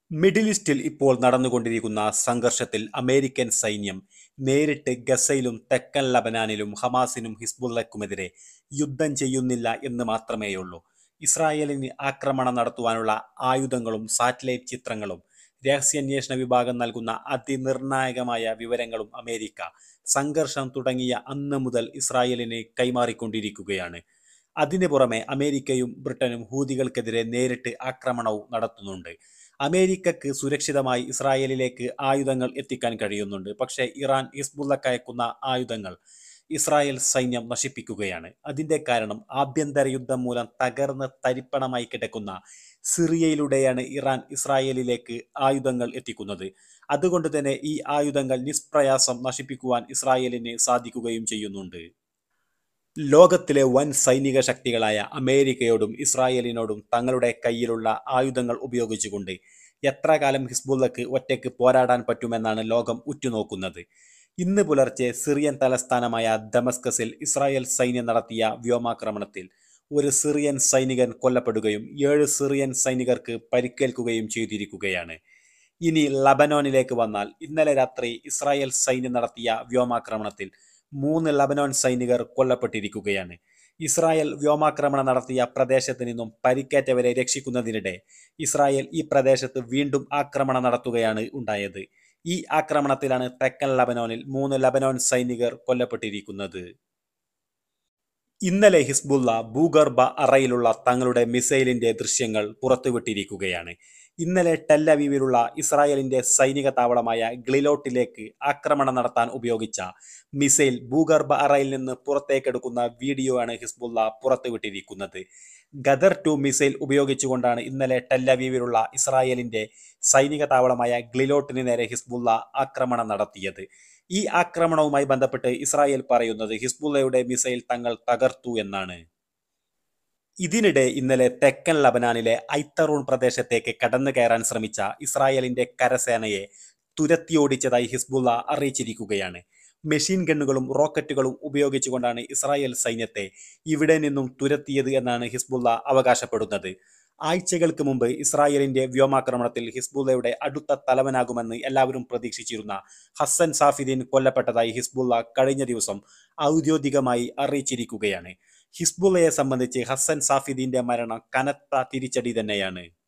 middle ഈസ്റ്റിൽ ഇപ്പോൾ നടന്നുകൊണ്ടിരിക്കുന്ന സംഘർഷത്തിൽ അമേരിക്കൻ സൈന്യം നേരിട്ട് ഗസയിലും തെക്കൻ ലബനാനിലും ഹമാസിനും ഹിസ്ബുള്ളക്കുമെതിരെ യുദ്ധം ചെയ്യുന്നില്ല എന്ന് മാത്രമേയുള്ളൂ ഇസ്രായേലിന് ആക്രമണം നടത്തുവാനുള്ള ആയുധങ്ങളും സാറ്റലൈറ്റ് ചിത്രങ്ങളും രഹസ്യാന്വേഷണ വിഭാഗം നൽകുന്ന അതിനിർണായകമായ വിവരങ്ങളും അമേരിക്ക സംഘർഷം തുടങ്ങിയ അന്ന് മുതൽ ഇസ്രായേലിന് കൈമാറിക്കൊണ്ടിരിക്കുകയാണ് അതിനു പുറമെ അമേരിക്കയും ബ്രിട്ടനും ഹൂതികൾക്കെതിരെ നേരിട്ട് ആക്രമണവും നടത്തുന്നുണ്ട് അമേരിക്കക്ക് സുരക്ഷിതമായി ഇസ്രായേലിലേക്ക് ആയുധങ്ങൾ എത്തിക്കാൻ കഴിയുന്നുണ്ട് പക്ഷേ ഇറാൻ ഹിസ്ബുള്ളക്ക് അയക്കുന്ന ആയുധങ്ങൾ ഇസ്രായേൽ സൈന്യം നശിപ്പിക്കുകയാണ് അതിന്റെ കാരണം ആഭ്യന്തര യുദ്ധം മൂലം തകർന്ന് തരിപ്പണമായി കിടക്കുന്ന സിറിയയിലൂടെയാണ് ഇറാൻ ഇസ്രായേലിലേക്ക് ആയുധങ്ങൾ എത്തിക്കുന്നത് അതുകൊണ്ട് തന്നെ ഈ ആയുധങ്ങൾ നിഷ്പ്രയാസം നശിപ്പിക്കുവാൻ ഇസ്രായേലിന് സാധിക്കുകയും ചെയ്യുന്നുണ്ട് ലോകത്തിലെ വൻ സൈനിക ശക്തികളായ അമേരിക്കയോടും ഇസ്രായേലിനോടും തങ്ങളുടെ കയ്യിലുള്ള ആയുധങ്ങൾ ഉപയോഗിച്ചുകൊണ്ട് എത്ര കാലം ഹിസ്ബുള്ളക്ക് ഒറ്റയ്ക്ക് പോരാടാൻ പറ്റുമെന്നാണ് ലോകം ഉറ്റുനോക്കുന്നത് ഇന്ന് പുലർച്ചെ സിറിയൻ തലസ്ഥാനമായ ദമസ്കസിൽ ഇസ്രായേൽ സൈന്യം നടത്തിയ വ്യോമാക്രമണത്തിൽ ഒരു സിറിയൻ സൈനികൻ കൊല്ലപ്പെടുകയും ഏഴ് സിറിയൻ സൈനികർക്ക് പരിക്കേൽക്കുകയും ചെയ്തിരിക്കുകയാണ് ഇനി ലബനോനിലേക്ക് വന്നാൽ ഇന്നലെ രാത്രി ഇസ്രായേൽ സൈന്യം നടത്തിയ വ്യോമാക്രമണത്തിൽ മൂന്ന് ലബനോൻ സൈനികർ കൊല്ലപ്പെട്ടിരിക്കുകയാണ് ഇസ്രായേൽ വ്യോമാക്രമണം നടത്തിയ പ്രദേശത്ത് നിന്നും പരിക്കേറ്റവരെ രക്ഷിക്കുന്നതിനിടെ ഇസ്രായേൽ ഈ പ്രദേശത്ത് വീണ്ടും ആക്രമണം നടത്തുകയാണ് ഉണ്ടായത് ഈ ആക്രമണത്തിലാണ് തെക്കൻ ലബനോനിൽ മൂന്ന് ലബനോൻ സൈനികർ കൊല്ലപ്പെട്ടിരിക്കുന്നത് ഇന്നലെ ഹിസ്ബുള്ള ഭൂഗർഭ അറയിലുള്ള തങ്ങളുടെ മിസൈലിന്റെ ദൃശ്യങ്ങൾ പുറത്തുവിട്ടിരിക്കുകയാണ് ഇന്നലെ ടെല്ലവീവിലുള്ള ഇസ്രായേലിന്റെ സൈനിക താവളമായ ഗ്ലിലോട്ടിലേക്ക് ആക്രമണം നടത്താൻ ഉപയോഗിച്ച മിസൈൽ ഭൂഗർഭ അറയിൽ നിന്ന് പുറത്തേക്കെടുക്കുന്ന വീഡിയോ ആണ് ഹിസ്ബുള്ള പുറത്തുവിട്ടിരിക്കുന്നത് ഗദർ ടു മിസൈൽ ഉപയോഗിച്ചുകൊണ്ടാണ് ഇന്നലെ ടെല്ലവീവിലുള്ള ഇസ്രായേലിന്റെ സൈനിക താവളമായ ഗ്ലിലോട്ടിന് നേരെ ഹിസ്ബുള്ള ആക്രമണം നടത്തിയത് ഈ ആക്രമണവുമായി ബന്ധപ്പെട്ട് ഇസ്രായേൽ പറയുന്നത് ഹിസ്ബുള്ളയുടെ മിസൈൽ തങ്ങൾ തകർത്തു എന്നാണ് ഇതിനിടെ ഇന്നലെ തെക്കൻ ലബനാനിലെ ഐത്തറൂൺ പ്രദേശത്തേക്ക് കടന്നു കയറാൻ ശ്രമിച്ച ഇസ്രായേലിന്റെ കരസേനയെ തുരത്തിയോടിച്ചതായി ഹിസ്ബുള്ള അറിയിച്ചിരിക്കുകയാണ് മെഷീൻ ഗണ്ണുകളും റോക്കറ്റുകളും ഉപയോഗിച്ചുകൊണ്ടാണ് ഇസ്രായേൽ സൈന്യത്തെ ഇവിടെ നിന്നും തുരത്തിയത് എന്നാണ് ഹിസ്ബുള്ള അവകാശപ്പെടുന്നത് ആഴ്ചകൾക്ക് മുമ്പ് ഇസ്രായേലിന്റെ വ്യോമാക്രമണത്തിൽ ഹിസ്ബുള്ളയുടെ അടുത്ത തലവനാകുമെന്ന് എല്ലാവരും പ്രതീക്ഷിച്ചിരുന്ന ഹസൻ സാഫിദീൻ കൊല്ലപ്പെട്ടതായി ഹിസ്ബുള്ള കഴിഞ്ഞ ദിവസം ഔദ്യോഗികമായി അറിയിച്ചിരിക്കുകയാണ് ഹിസ്ബുള്ളയെ സംബന്ധിച്ച് ഹസൻ സാഫിദീന്റെ മരണം കനത്ത തിരിച്ചടി തന്നെയാണ്